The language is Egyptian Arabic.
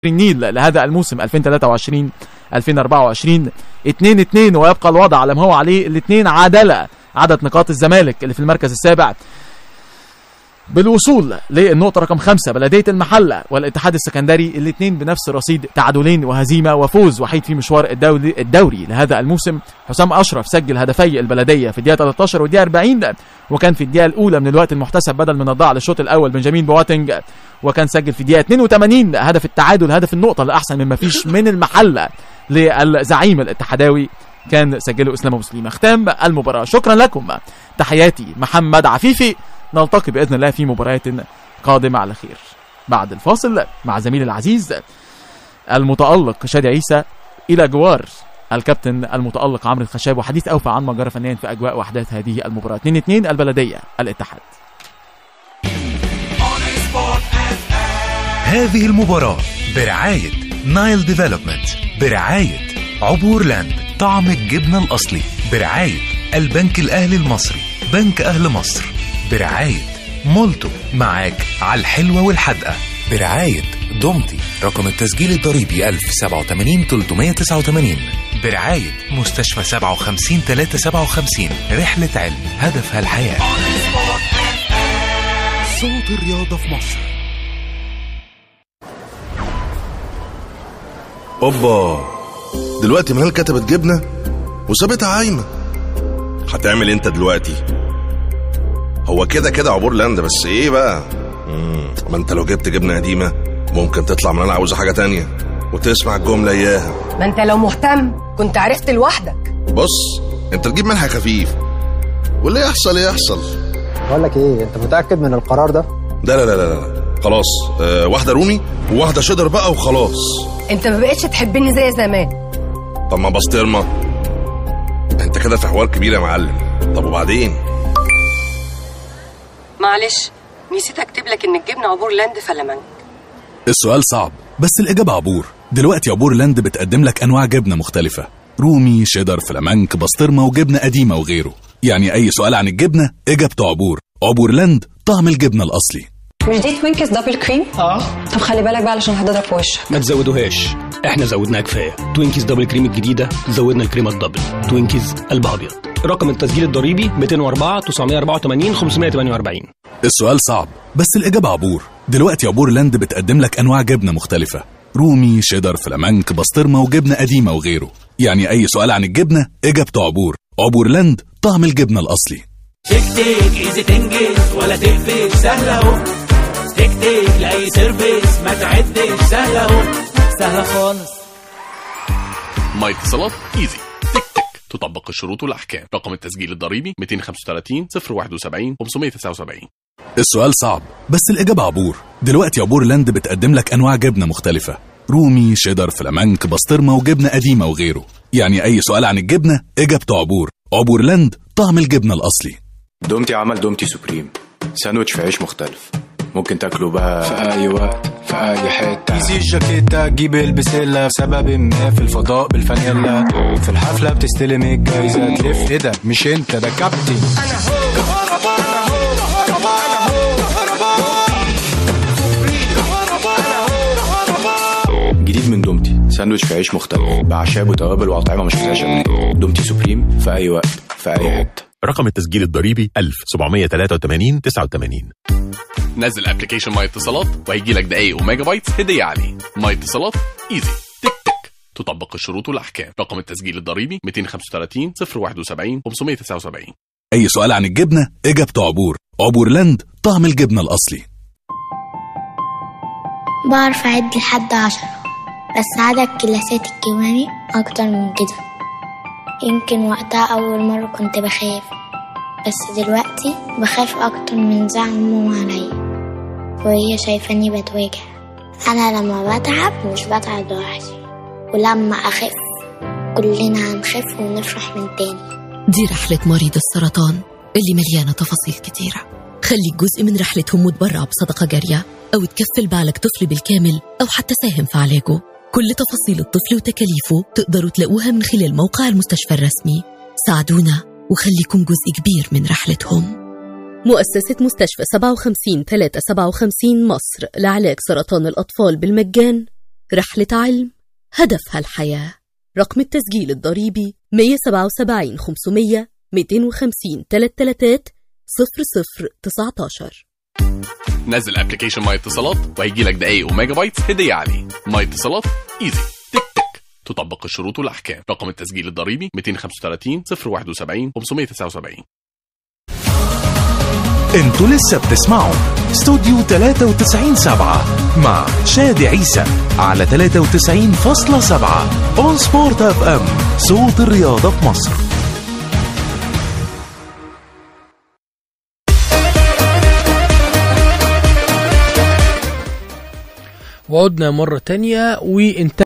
النيل لهذا الموسم 2023 2024 2 2 ويبقى الوضع على ما هو عليه الاثنين عدله عدد نقاط الزمالك اللي في المركز السابع بالوصول للنقطة رقم خمسة بلدية المحلة والاتحاد السكندري الاثنين بنفس رصيد تعادلين وهزيمة وفوز وحيد في مشوار الدوري, الدوري لهذا الموسم حسام أشرف سجل هدفي البلدية في الدقيقة 13 والدقيقة 40 وكان في الدقيقة الأولى من الوقت المحتسب بدل من الضاع للشوط الأول بنجامين بواتنج وكان سجل في الدقيقة 82 هدف التعادل هدف النقطة الأحسن مما فيش من المحلة للزعيم الاتحداوي كان سجله اسلام ابو سليم ختام المباراه شكرا لكم تحياتي محمد عفيفي نلتقي باذن الله في مباريات قادمه على خير بعد الفاصل مع زميلي العزيز المتالق شادي عيسى الى جوار الكابتن المتالق عمرو الخشاب وحديث اوفى عن ما جرى فنيا في اجواء واحداث هذه المباراه 2 2 البلديه الاتحاد هذه المباراة برعاية نايل ديفلوبمنت برعاية عبور لاند طعم الجبنة الأصلي برعاية البنك الأهلي المصري بنك أهل مصر برعاية مولتو معاك على الحلوة والحدقة برعاية دومتي رقم التسجيل الضريبي 1087 389 برعاية مستشفى 57 357 رحلة علم هدفها الحياة صوت الرياضة في مصر اوبا دلوقتي منال كتبت جبنه وسابتها عايمه هتعمل انت دلوقتي هو كده كده عبور لاند بس ايه بقى مم. ما انت لو جبت جبنه قديمه ممكن تطلع منال عاوزه حاجه تانية وتسمع الجمله اياها ما انت لو مهتم كنت عرفت لوحدك بص انت تجيب ملح خفيف واللي يحصل يحصل بقول لك ايه انت متاكد من القرار ده لا لا لا لا, لا. خلاص آه واحده رومي وواحده شيدر بقى وخلاص انت ما بقتش تحبني زي زمان طب ما بسطرمه انت كده في حوار كبير يا معلم طب وبعدين معلش نسيت اكتب لك ان الجبنه عبور لاند فلامنك السؤال صعب بس الإجابة عبور دلوقتي عبور لاند بتقدم لك أنواع جبنة مختلفة رومي شيدر فلامنك بسطرمة وجبنة قديمة وغيره يعني أي سؤال عن الجبنة إجابته عبور عبور لاند طعم الجبنة الأصلي مش دي توينكس دبل كريم؟ اه طب خلي بالك بقى علشان هتضرب في وشك ما تزودوهاش احنا زودناها كفايه توينكيز دبل كريم الجديده زودنا الكريمه الدبل توينكيز قلبها ابيض رقم التسجيل الضريبي 204 984 548 السؤال صعب بس الإجابة عبور دلوقتي عبور لاند بتقدم لك أنواع جبنة مختلفة رومي شيدر فلامنك بسطرمة وجبنة قديمة وغيره يعني أي سؤال عن الجبنة إجابته عبور عبور لاند طعم الجبنة الأصلي تك تك ايزي تنجز ولا تقفش سهلة اهو تك تك لأي سيرفيس ما تعدش سهلة اهو سهلة خالص ما اتصالات ايزي تك تك تطبق الشروط والأحكام رقم التسجيل الضريبي 235 071 579 السؤال صعب بس الإجابة عبور دلوقتي عبور لاند بتقدم لك أنواع جبنة مختلفة رومي شيدر فلامنك بسطرمة وجبنة قديمة وغيره يعني أي سؤال عن الجبنة إجابته عبور عبور لاند طعم الجبنة الأصلي دومتي عمل دومتي سوبريم ساندوتش في عيش مختلف ممكن تاكله بقى في اي وقت في اي حته نسي الجاكيتة جيب البسلة بسبب ما في الفضاء بالفانيلا في الحفلة بتستلم الجايزة تلف ايه ده مش انت ده كابتن جديد من دومتي ساندوتش في عيش مختلف بأعشاب وتوابل وأطعمة مش فيها دومتي سوبريم في أي وقت في أي حتة رقم التسجيل الضريبي 1783 89 نزل ابلكيشن ماي اتصالات وهيجي لك دقايق وميجا بايتس هديه عليه ماي اتصالات ايزي تك تك تطبق الشروط والاحكام رقم التسجيل الضريبي 235 071 579 أي سؤال عن الجبنة إجابته عبور عبور لاند طعم الجبنة الأصلي بعرف أعد لحد عشرة بس عدد كلاسات الكمامي أكتر من كده يمكن وقتها أول مرة كنت بخاف بس دلوقتي بخاف أكتر من زعل ماما عليا وهي شايفاني بتواجع أنا لما بتعب مش بتعب لوحدي ولما أخف كلنا هنخف ونفرح من تاني دي رحلة مريض السرطان اللي مليانة تفاصيل كتيرة خليك جزء من رحلتهم وتبرع بصدقة جارية أو تكفل بعلك طفل بالكامل أو حتى ساهم في علاجه كل تفاصيل الطفل وتكاليفه تقدروا تلاقوها من خلال موقع المستشفى الرسمي ساعدونا وخليكم جزء كبير من رحلتهم مؤسسة مستشفى 57 357 مصر لعلاج سرطان الأطفال بالمجان رحلة علم هدفها الحياة رقم التسجيل الضريبي 177 500 250 33 0019 نزل ابلكيشن ماي اتصالات وهيجي لك دقايق وميجا بايتس هديه عليه ماي اتصالات ايزي تك تك تطبق الشروط والاحكام رقم التسجيل الضريبي 235 071 579 انتوا لسه بتسمعوا استوديو 93 7 مع شادي عيسى على 93.7 اون سبورت اف ام صوت الرياضة في مصر وعدنا مرة تانية وانت